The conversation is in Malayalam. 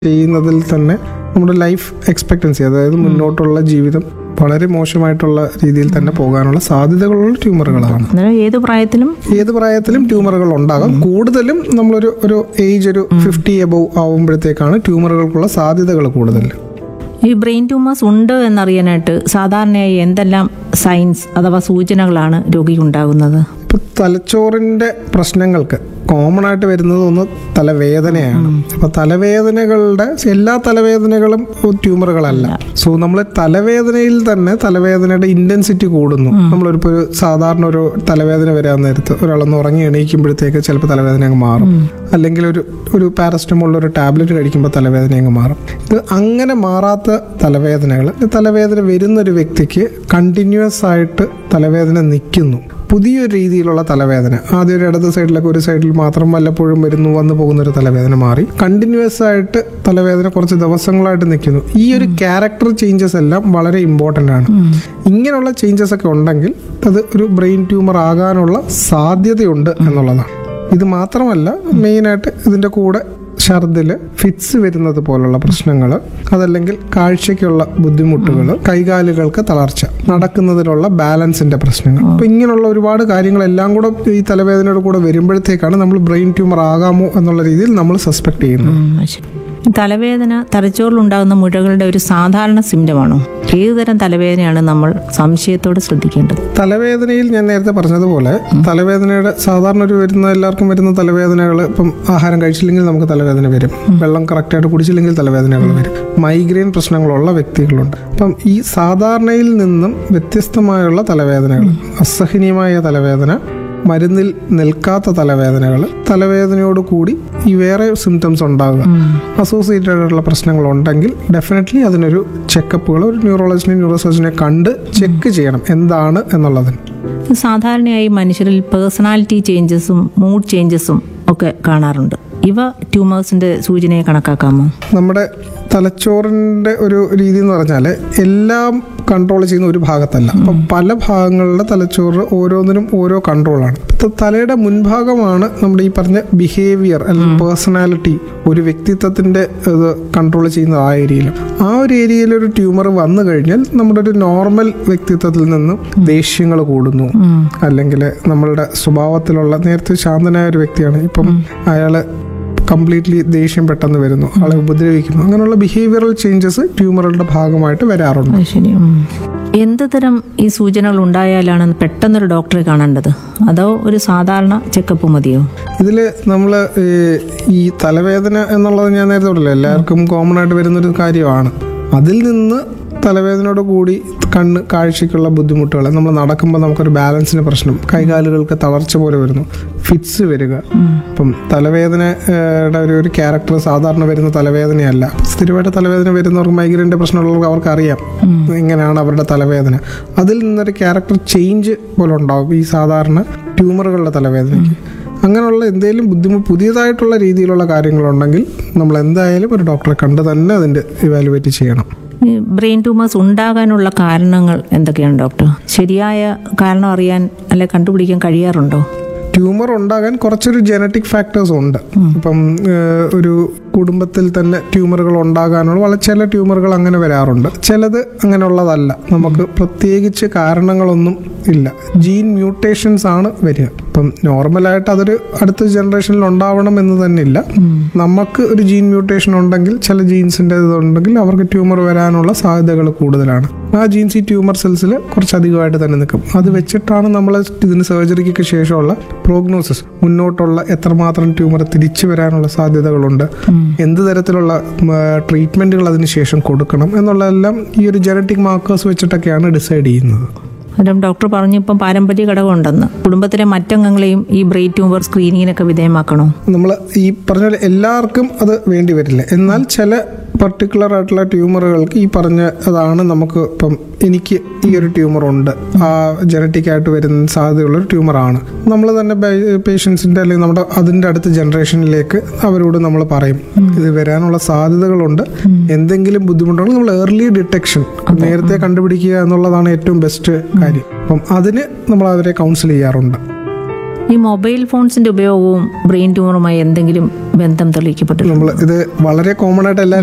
ചെയ്യുന്നതിൽ തന്നെ നമ്മുടെ ലൈഫ് എക്സ്പെക്ടൻസി അതായത് മുന്നോട്ടുള്ള ജീവിതം വളരെ മോശമായിട്ടുള്ള രീതിയിൽ തന്നെ പോകാനുള്ള സാധ്യതകളുള്ള ട്യൂമറുകളാണ് അന്നേരം ഏത് പ്രായത്തിലും ഏത് പ്രായത്തിലും ട്യൂമറുകൾ ഉണ്ടാകാം കൂടുതലും നമ്മളൊരു ഒരു ഏജ് ഒരു ഫിഫ്റ്റി എബവ് ആവുമ്പോഴത്തേക്കാണ് ട്യൂമറുകൾക്കുള്ള സാധ്യതകൾ കൂടുതൽ ഈ ബ്രെയിൻ ട്യൂമേഴ്സ് ഉണ്ട് എന്നറിയാനായിട്ട് സാധാരണയായി എന്തെല്ലാം സൈൻസ് അഥവാ സൂചനകളാണ് രോഗിക്ക് ഉണ്ടാകുന്നത് ഇപ്പൊ തലച്ചോറിന്റെ പ്രശ്നങ്ങൾക്ക് കോമൺ ആയിട്ട് വരുന്നത് ഒന്ന് തലവേദനയാണ് അപ്പൊ തലവേദനകളുടെ എല്ലാ തലവേദനകളും ട്യൂമറുകളല്ല സോ നമ്മൾ തലവേദനയിൽ തന്നെ തലവേദനയുടെ ഇന്റൻസിറ്റി കൂടുന്നു നമ്മളൊരു ഇപ്പൊ ഒരു സാധാരണ ഒരു തലവേദന വരാൻ നേരത്ത് ഒരാളൊന്ന് ഉറങ്ങി എണീക്കുമ്പോഴത്തേക്ക് ചിലപ്പോൾ തലവേദന അങ്ങ് മാറും അല്ലെങ്കിൽ ഒരു ഒരു പാരസ്റ്റമോളിൽ ഒരു ടാബ്ലറ്റ് കഴിക്കുമ്പോൾ തലവേദന അങ്ങ് മാറും ഇത് അങ്ങനെ മാറാത്ത തലവേദനകൾ തലവേദന വരുന്ന ഒരു വ്യക്തിക്ക് കണ്ടിന്യൂസ് ആയിട്ട് തലവേദന നിൽക്കുന്നു പുതിയൊരു രീതിയിലുള്ള തലവേദന ആദ്യം ഒരു ഇടത് സൈഡിലൊക്കെ ഒരു സൈഡിൽ മാത്രം വല്ലപ്പോഴും വരുന്നു വന്നു പോകുന്ന ഒരു തലവേദന മാറി കണ്ടിന്യൂസ് ആയിട്ട് തലവേദന കുറച്ച് ദിവസങ്ങളായിട്ട് നിൽക്കുന്നു ഈ ഒരു ക്യാരക്ടർ ചേഞ്ചസ് എല്ലാം വളരെ ഇമ്പോർട്ടൻ്റ് ആണ് ഇങ്ങനെയുള്ള ചേഞ്ചസ് ഒക്കെ ഉണ്ടെങ്കിൽ അത് ഒരു ബ്രെയിൻ ട്യൂമർ ആകാനുള്ള സാധ്യതയുണ്ട് എന്നുള്ളതാണ് ഇത് മാത്രമല്ല മെയിനായിട്ട് ഇതിൻ്റെ കൂടെ ഛർദില് ഫിറ്റ്സ് വരുന്നത് പോലുള്ള പ്രശ്നങ്ങൾ അതല്ലെങ്കിൽ കാഴ്ചയ്ക്കുള്ള ബുദ്ധിമുട്ടുകൾ കൈകാലുകൾക്ക് തളർച്ച നടക്കുന്നതിനുള്ള ബാലൻസിന്റെ പ്രശ്നങ്ങൾ അപ്പൊ ഇങ്ങനെയുള്ള ഒരുപാട് കാര്യങ്ങളെല്ലാം കൂടെ ഈ തലവേദനയുടെ കൂടെ വരുമ്പോഴത്തേക്കാണ് നമ്മൾ ബ്രെയിൻ ട്യൂമർ ആകാമോ എന്നുള്ള രീതിയിൽ നമ്മൾ സസ്പെക്ട് ചെയ്യുന്നത് ഉം, ശരി. ഈ തലവേദന തലച്ചോറിലുണ്ടാകുന്ന മുഴകളുടെ ഒരു സാധാരണ സിംറ്റമാണോ ഏതുതരം തലവേദനയാണ് നമ്മൾ സംശയത്തോടെ ശ്രദ്ധിക്കേണ്ടത് തലവേദനയിൽ ഞാൻ നേരത്തെ പറഞ്ഞതുപോലെ തലവേദനയുടെ സാധാരണ ഒരു വരുന്ന എല്ലാവർക്കും വരുന്ന തലവേദനകൾ ഇപ്പം ആഹാരം കഴിച്ചില്ലെങ്കിൽ നമുക്ക് തലവേദന വരും വെള്ളം കറക്റ്റായിട്ട് കുടിച്ചില്ലെങ്കിൽ തലവേദനകൾ വരും മൈഗ്രെയിൻ പ്രശ്നങ്ങളുള്ള വ്യക്തികളുണ്ട് അപ്പം ഈ സാധാരണയിൽ നിന്നും വ്യത്യസ്തമായുള്ള തലവേദനകൾ അസഹനീയമായ തലവേദന മരുന്നിൽ നിൽക്കാത്ത തലവേദനകൾ തലവേദനയോട് കൂടി ഈ വേറെ സിംറ്റംസ് ഉണ്ടാകുക അസോസിയേറ്റഡ് ആയിട്ടുള്ള പ്രശ്നങ്ങൾ ഉണ്ടെങ്കിൽ ഡെഫിനറ്റ്ലി അതിനൊരു ചെക്കപ്പുകൾ ഒരു ന്യൂറോളജിനെ ന്യൂറോസർജനെ കണ്ട് ചെക്ക് ചെയ്യണം എന്താണ് എന്നുള്ളതിന് ഇത് സാധാരണയായി മനുഷ്യരിൽ പേഴ്സണാലിറ്റി ചേഞ്ചസും മൂഡ് ചേഞ്ചസും ഒക്കെ കാണാറുണ്ട് ഇവ ട്യൂമേഴ്സിന്റെ സൂചനയെ കണക്കാക്കാമോ നമ്മുടെ തലച്ചോറിൻ്റെ ഒരു രീതി എന്ന് പറഞ്ഞാൽ എല്ലാം കൺട്രോൾ ചെയ്യുന്ന ഒരു ഭാഗത്തല്ല അപ്പം പല ഭാഗങ്ങളിലെ തലച്ചോറ് ഓരോന്നിനും ഓരോ കൺട്രോളാണ് ഇപ്പം തലയുടെ മുൻഭാഗമാണ് നമ്മുടെ ഈ പറഞ്ഞ ബിഹേവിയർ അല്ലെങ്കിൽ പേഴ്സണാലിറ്റി ഒരു വ്യക്തിത്വത്തിന്റെ ഇത് കൺട്രോൾ ചെയ്യുന്ന ആ ഏരിയയിലും ആ ഒരു ഏരിയയിൽ ഒരു ട്യൂമർ വന്നു കഴിഞ്ഞാൽ നമ്മുടെ ഒരു നോർമൽ വ്യക്തിത്വത്തിൽ നിന്നും ദേഷ്യങ്ങൾ കൂടുന്നു അല്ലെങ്കിൽ നമ്മളുടെ സ്വഭാവത്തിലുള്ള നേരത്തെ ശാന്തനായ ഒരു വ്യക്തിയാണ് ഇപ്പം അയാള് കംപ്ലീറ്റ്ലി ദേഷ്യം പെട്ടെന്ന് വരുന്നു ആളെ ഉപദ്രവിക്കുന്നു അങ്ങനെയുള്ള ബിഹേവിയറൽ ചേഞ്ചസ് ട്യൂമറുകളുടെ ഭാഗമായിട്ട് വരാറുണ്ട് അത് ശരി ഉം. എന്ത് തരം ഈ സൂചനകൾ ഉണ്ടായാലാണ് പെട്ടെന്നൊരു ഡോക്ടറെ കാണേണ്ടത് അതോ ഒരു സാധാരണ ചെക്കപ്പ് മതിയോ ഇതിൽ നമ്മൾ ഈ തലവേദന എന്നുള്ളത് ഞാൻ നേരത്തെ പറഞ്ഞില്ല എല്ലാവർക്കും കോമൺ ആയിട്ട് വരുന്നൊരു കാര്യമാണ് അതിൽ നിന്ന് തലവേദനയോട് കൂടി കണ്ണ് കാഴ്ചയ്ക്കുള്ള ബുദ്ധിമുട്ടുകൾ നമ്മൾ നടക്കുമ്പോൾ നമുക്കൊരു ബാലൻസിന് പ്രശ്നം കൈകാലുകൾക്ക് തളർച്ച പോലെ വരുന്നു ഫിറ്റ്സ് വരിക അപ്പം തലവേദനയുടെ ഒരു ഒരു ക്യാരക്ടർ സാധാരണ വരുന്ന തലവേദനയല്ല സ്ഥിരമായിട്ട് തലവേദന വരുന്നവർക്ക് മൈഗ്രൈൻ്റെ പ്രശ്നമുള്ളവർക്ക് അവർക്കറിയാം എങ്ങനെയാണ് അവരുടെ തലവേദന അതിൽ നിന്നൊരു ക്യാരക്ടർ ചേഞ്ച് പോലെ ഉണ്ടാകും ഈ സാധാരണ ട്യൂമറുകളുടെ തലവേദനയ്ക്ക് അങ്ങനെയുള്ള എന്തെങ്കിലും ബുദ്ധിമുട്ട് പുതിയതായിട്ടുള്ള രീതിയിലുള്ള കാര്യങ്ങളുണ്ടെങ്കിൽ നമ്മൾ എന്തായാലും ഒരു ഡോക്ടറെ കണ്ട് തന്നെ അതിൻ്റെ ഇവാലുവേറ്റ് ചെയ്യണം ഈ ബ്രെയിൻ ട്യൂമേഴ്സ് ഉണ്ടാകാനുള്ള കാരണങ്ങൾ എന്തൊക്കെയാണ് ഡോക്ടർ ശരിയായ കാരണം അറിയാൻ അല്ലെ കണ്ടുപിടിക്കാൻ കഴിയാറുണ്ടോ ട്യൂമർ ഉണ്ടാകാൻ കുറച്ചൊരു ജനറ്റിക് ഫാക്ടേഴ്സ് ഉണ്ട് ഇപ്പം ഏഹ്, ഒരു കുടുംബത്തിൽ തന്നെ ട്യൂമറുകൾ ഉണ്ടാകാനുള്ള വളരെ ചില ട്യൂമറുകൾ അങ്ങനെ വരാറുണ്ട് ചിലത് അങ്ങനെയുള്ളതല്ല നമുക്ക് പ്രത്യേകിച്ച് കാരണങ്ങളൊന്നും ഇല്ല ജീൻ മ്യൂട്ടേഷൻസ് ആണ് വരിക ഇപ്പം നോർമലായിട്ട് അതൊരു അടുത്ത ജനറേഷനിൽ ഉണ്ടാവണം എന്ന് തന്നെ ഇല്ല നമുക്ക് ഒരു ജീൻ മ്യൂട്ടേഷൻ ഉണ്ടെങ്കിൽ ചില ജീൻസിൻ്റെ ഇതുണ്ടെങ്കിൽ അവർക്ക് ട്യൂമർ വരാനുള്ള സാധ്യതകൾ കൂടുതലാണ് ആ ജീൻസ് ഈ ട്യൂമർ സെൽസിൽ കുറച്ചധികമായിട്ട് തന്നെ നിൽക്കും അത് വെച്ചിട്ടാണ് നമ്മൾ ഇതിന് സർജറിക്കൊക്കെ ശേഷമുള്ള പ്രോഗ്നോസിസ് മുന്നോട്ടുള്ള എത്രമാത്രം ട്യൂമർ തിരിച്ചു വരാനുള്ള സാധ്യതകളുണ്ട് എന്ത് തരത്തിലുള്ള ട്രീറ്റ്മെന്റുകൾ അതിന് ശേഷം കൊടുക്കണം എന്നുള്ളതെല്ലാം ഈ ഒരു ജനറ്റിക് മാർക്കേഴ്സ് വെച്ചിട്ടൊക്കെയാണ് ഡിസൈഡ് ചെയ്യുന്നത് അന്നേരം ഡോക്ടർ പറഞ്ഞു ഇപ്പം പാരമ്പര്യ ഘടകം ഉണ്ടെന്ന് കുടുംബത്തിലെ മറ്റംഗങ്ങളെയും ഈ ബ്രെയിൻ ട്യൂമർ സ്ക്രീനിങ്ങിനൊക്കെ വിധേയമാക്കണോ നമ്മൾ ഈ പറഞ്ഞ പോലെ എല്ലാവർക്കും അത് വേണ്ടി വരില്ല എന്നാൽ ചില പർട്ടിക്കുലർ ആയിട്ടുള്ള ട്യൂമറുകൾക്ക് ഈ പറഞ്ഞ അതാണ് നമുക്ക് ഇപ്പം എനിക്ക് ഈ ഒരു ട്യൂമർ ഉണ്ട് ആ ജനറ്റിക് ആയിട്ട് വരുന്ന സാധ്യതയുള്ള ഒരു ട്യൂമറാണ് നമ്മൾ തന്നെ പേഷ്യൻസിൻ്റെ അല്ലെങ്കിൽ നമ്മുടെ അതിൻ്റെ അടുത്ത ജനറേഷനിലേക്ക് അവരോട് നമ്മൾ പറയും ഇത് വരാനുള്ള സാധ്യതകളുണ്ട് എന്തെങ്കിലും ബുദ്ധിമുട്ടുണ്ടെങ്കിൽ നമ്മൾ ഏർലി ഡിറ്റക്ഷൻ നേരത്തെ കണ്ടുപിടിക്കുക എന്നുള്ളതാണ് ഏറ്റവും ബെസ്റ്റ് കാര്യം അപ്പം അതിന് നമ്മൾ അവരെ കൗൺസിൽ ചെയ്യാറുണ്ട് ഈ മൊബൈൽ ഫോൺസിന്റെ ഉപയോഗവും ബ്രെയിൻ ട്യൂമറുമായി എന്തെങ്കിലും ബന്ധം തെളിയിക്കപ്പെട്ടിട്ടുണ്ടോ നമ്മൾ ഇത് വളരെ കോമൺ ആയിട്ട് എല്ലാ